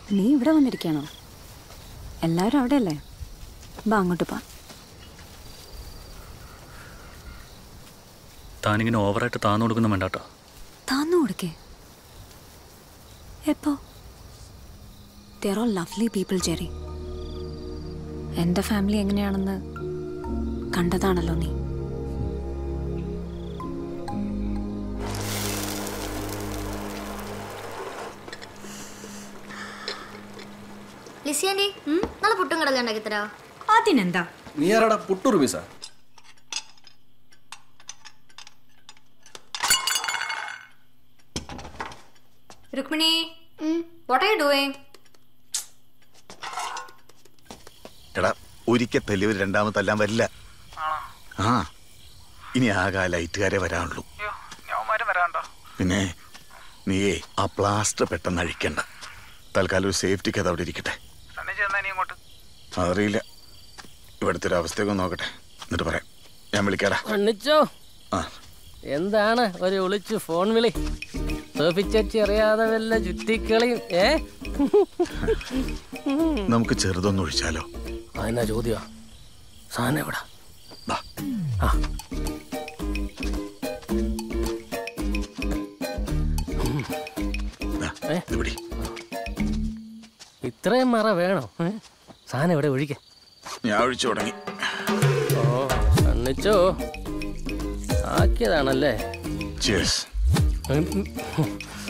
നീ ഇവിടെ വന്നിരിക്കണോ എല്ലാവരും അവിടെ അല്ലേ ബാ അങ്ങോട്ട് പാ താനിങ്ങനെ ഓവറായിട്ട് താന്നു കൊടുക്കുന്ന വേണ്ടാട്ടോ താന്നു കൊടുക്കേ എപ്പോ there all lovely people Jerry എൻ്റെ ഫാമിലി എങ്ങനെയാണെന്ന് കണ്ടതാണല്ലോ നീ ലിസി ആൻറ്റി നാളെ പുട്ടും കടല ഉണ്ടാക്കി തരാമോ അതിനെന്താ നീ ആരാടാ പുട്ടൂർ പീസ രുക്മിണി വാട്ട് ആർ ഡൂയിങ് എടാ ഒരിക്കൽ തല്ലിയവർ രണ്ടാമത് തല്ലാൻ വരില്ല ആ ഇനി ആകെ ലൈറ്റുകാരെ വരാനുള്ളൂ പിന്നെ നീയേ ആ പ്ലാസ്റ്റർ പെട്ടെന്ന് അഴിക്കണ്ട തൽക്കാലം ഒരു സേഫ്റ്റിക്ക് അത് അവിടെ ഇരിക്കട്ടെ അതറിയില്ല ഇവിടുത്തെ ഒരു അവസ്ഥയൊക്കെ നോക്കട്ടെ എന്നിട്ട് പറയാം ഞാൻ വിളിക്കാടാ അണ്ണിച്ചോ ആ എന്താണ് ഒരു വിളിച്ച് ഫോൺ വിളി സോഫി ചേച്ചി അറിയാതെ വല്ല ചുറ്റിക്കളിയും ഏ നമുക്ക് ചെറുതൊന്ന് ഒഴിച്ചാലോ അതെന്നാ ചോദ്യ സാധനം എവിടാ ദാ. ആ ദാ, ഏ? ഇത് പിടി. ഇത്രയും മറ വേണോ ഏ? സാധനം എവിടെ ഒഴിക്കേ ഞാൻ ഒഴിച്ചു തുടങ്ങി ഓ അണ്ണിച്ചോ ആക്കിയതാണല്ലേ Cheers. ഉം, ഉം.